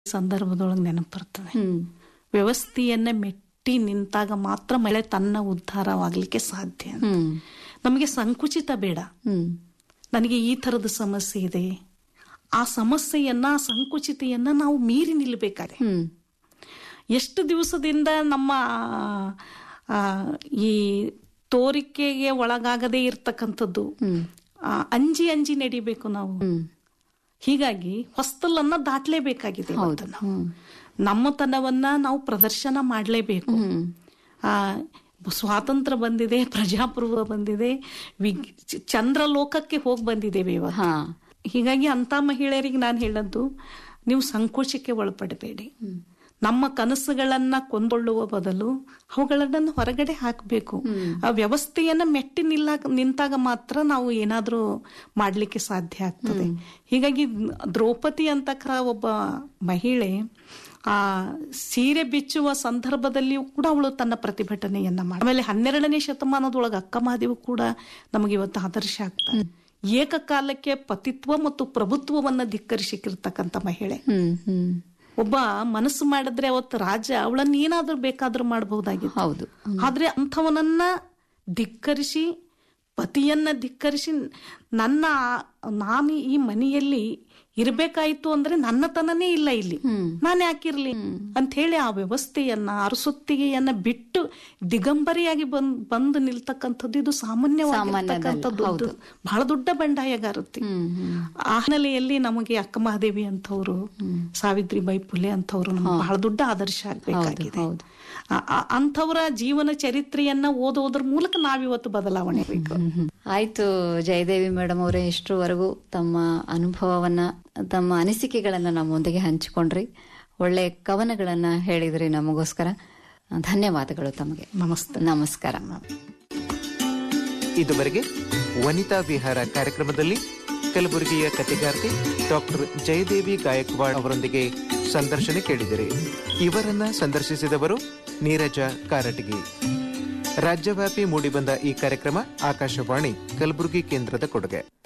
ಸಂದರ್ಭದೊಳಗೆ ನೆನಪು ಬರ್ತದೆ ಹ್ಮ್ ವ್ಯವಸ್ಥೆಯನ್ನ ಮೆಟ್ಟಿ ನಿಂತಾಗ ಮಾತ್ರ ಮಳೆ ತನ್ನ ಉದ್ಧಾರವಾಗಲಿಕ್ಕೆ ಸಾಧ್ಯ ಹ್ಮ್ ನಮಗೆ ಸಂಕುಚಿತ ಬೇಡ ಹ್ಮ್ ನನಗೆ ಈ ಥರದ ಸಮಸ್ಯೆ ಇದೆ ಆ ಸಮಸ್ಯೆಯನ್ನ ಆ ಸಂಕುಚಿತೆಯನ್ನ ನಾವು ಮೀರಿ ನಿಲ್ಲಬೇಕಾದ್ರೆ ಹ್ಮ್ ಎಷ್ಟು ದಿವಸದಿಂದ ನಮ್ಮ ಆ, ಈ ತೋರಿಕೆಗೆ ಒಳಗಾಗದೇ ಇರ್ತಕ್ಕಂಥದ್ದು ಹ್ಮ್ ಆ, ಅಂಜಿ ಅಂಜಿ ನಡಿಬೇಕು ನಾವು ಹ್ಮ್ ಹೀಗಾಗಿ ಹೊಸ್ತಲನ್ನ ದಾಟ್ಲೇಬೇಕಾಗಿದೆ ಇವತ್ತು ಹೌದು ನಾವು. ಹ್ಮ್ ನಮ್ಮತನವನ್ನ ನಾವು ಪ್ರದರ್ಶನ ಮಾಡಲೇಬೇಕು ಹ್ಮ್ ಆ ಸ್ವಾತಂತ್ರ್ಯ ಬಂದಿದೆ ಪ್ರಜಾಪ್ರಭುತ್ವ ಬಂದಿದೆ ವಿಗ್ ಚಂದ್ರ ಲೋಕಕ್ಕೆ ಹೋಗಿ ಬಂದಿದ್ದೇವೆ ಇವತ್ತು ಹಾ ಹೀಗಾಗಿ ಅಂತ ಮಹಿಳೆಯರಿಗೆ ನಾನು ಹೇಳದ್ದು ನೀವು ಸಂಕೋಚಕ್ಕೆ ಒಳಪಡಬೇಡಿ ನಮ್ಮ ಕನಸುಗಳನ್ನ ಕೊಂದೊಳ್ಳುವ ಬದಲು ಅವುಗಳನ್ನ ಹೊರಗಡೆ ಹಾಕಬೇಕು ಆ ವ್ಯವಸ್ಥೆಯನ್ನ ಮೆಟ್ಟಿ ನಿಲ್ಲ ನಿಂತಾಗ ಮಾತ್ರ ನಾವು ಏನಾದ್ರೂ ಮಾಡ್ಲಿಕ್ಕೆ ಸಾಧ್ಯ ಆಗ್ತದೆ ಹೀಗಾಗಿ ದ್ರೌಪದಿ ಅಂತಕ್ರ ಒಬ್ಬ ಮಹಿಳೆ ಆ ಸೀರೆ ಬಿಚ್ಚುವ ಸಂದರ್ಭದಲ್ಲಿಯೂ ಕೂಡ ಅವಳು ತನ್ನ ಪ್ರತಿಭಟನೆಯನ್ನ ಮಾಡಿ ಆಮೇಲೆ ಹನ್ನೆರಡನೇ ಶತಮಾನದೊಳಗೆ ಅಕ್ಕ ಮಹಾದೇವು ಕೂಡ ನಮಗೆ ಇವತ್ತು ಆದರ್ಶ ಆಗ್ತಾರೆ ಏಕಕಾಲಕ್ಕೆ ಪತಿತ್ವ ಮತ್ತು ಪ್ರಭುತ್ವವನ್ನ ಧಿಕ್ಕರಿಸಿರ್ತಕ್ಕಂಥ ಮಹಿಳೆ ಹ್ಮ್ ಹ್ಮ್ ಒಬ್ಬ ಮನಸ್ಸು ಮಾಡಿದ್ರೆ ಅವತ್ತು ರಾಜ ಅವಳನ್ನ ಏನಾದ್ರೂ ಬೇಕಾದ್ರೂ ಮಾಡಬಹುದಾಗಿತ್ತು ಹೌದು ಆದ್ರೆ ಅಂಥವನನ್ನ ಧಿಕ್ಕರಿಸಿ ಪತಿಯನ್ನ ಧಿಕ್ಕರಿಸಿ ನನ್ನ ನಾನು ಈ ಮನೆಯಲ್ಲಿ ಇರ್ಬೇಕಾಯ್ತು ಅಂದ್ರೆ ನನ್ನತನನೇ ಇಲ್ಲ ಇಲ್ಲಿ ನಾನು ಯಾಕಿರ್ಲಿ ಅಂತ ಹೇಳಿ ಆ ವ್ಯವಸ್ಥೆಯನ್ನ ಅರಸೊತ್ತಿಗೆಯನ್ನ ಬಿಟ್ಟು ದಿಗಂಬರಿಯಾಗಿ ಬಂದ್ ಬಂದು ನಿಲ್ತಕ್ಕಂಥದ್ದು ಇದು ಸಾಮಾನ್ಯವಾಗಿರ್ತಕ್ಕಂಥದ್ದು ಹೌದು. ಬಹಳ ದೊಡ್ಡ ಬಂಡಾಯಗಾರತಿ ಹ್ಮ್ ಹ್ಮ್ ಆ ಹಿನ್ನೆಲೆಯಲ್ಲಿ ನಮಗೆ ಅಕ್ಕ ಮಹಾದೇವಿ ಅಂತವ್ರು ಸಾವಿತ್ರಿಬಾಯಿ ಫುಲೆ ಅಂತವ್ರು ನಮ್ಗೆ ಬಹಳ ದೊಡ್ಡ ಆದರ್ಶ ಆಗ್ಬೇಕಾಗಿದೆ ಹೌದು. ಆ- ಆ- ಅಂಥವರ ಜೀವನ ಚರಿತ್ರೆಯನ್ನ ಓದೋದ್ರ ಮೂಲಕ ನಾವಿವತ್ತು ಬದಲಾವಣೆ ಬೇಕು ಆಯ್ತು ಜಯದೇವಿ ಮೇಡಮ್ ಅವರೇ ಇಷ್ಟರವರೆಗೂ ತಮ್ಮ ಅನುಭವವನ್ನ ತಮ್ಮ ಅನಿಸಿಕೆಗಳನ್ನ ನಮ್ಮೊಂದಿಗೆ ಹಂಚಿಕೊಂಡ್ರಿ ಒಳ್ಳೆ ಕವನಗಳನ್ನ ಹೇಳಿದ್ರಿ ನಮಗೋಸ್ಕರ ಧನ್ಯವಾದಗಳು ತಮಗೆ ನಮಸ್ತೆ ನಮಸ್ಕಾರ ಇದುವರೆಗೆ ವನಿತಾ ವಿಹಾರ ಕಾರ್ಯಕ್ರಮದಲ್ಲಿ ಕಲಬುರಗಿಯ ಕಥೆಗಾರ್ತಿ ಡಾಕ್ಟರ್ ಜಯದೇವಿ ಗಾಯಕ್ವಾಡ್ ಅವರೊಂದಿಗೆ ಸಂದರ್ಶನ ಕೇಳಿದಿರಿ ಇವರನ್ನ ಸಂದರ್ಶಿಸಿದವರು ನೀರಜ ಕಾರಟಗಿ ರಾಜ್ಯವ್ಯಾಪಿ ಮೂಡಿಬಂದ ಈ ಕಾರ್ಯಕ್ರಮ ಆಕಾಶವಾಣಿ ಕಲಬುರಗಿ ಕೇಂದ್ರದ ಕೊಡುಗೆ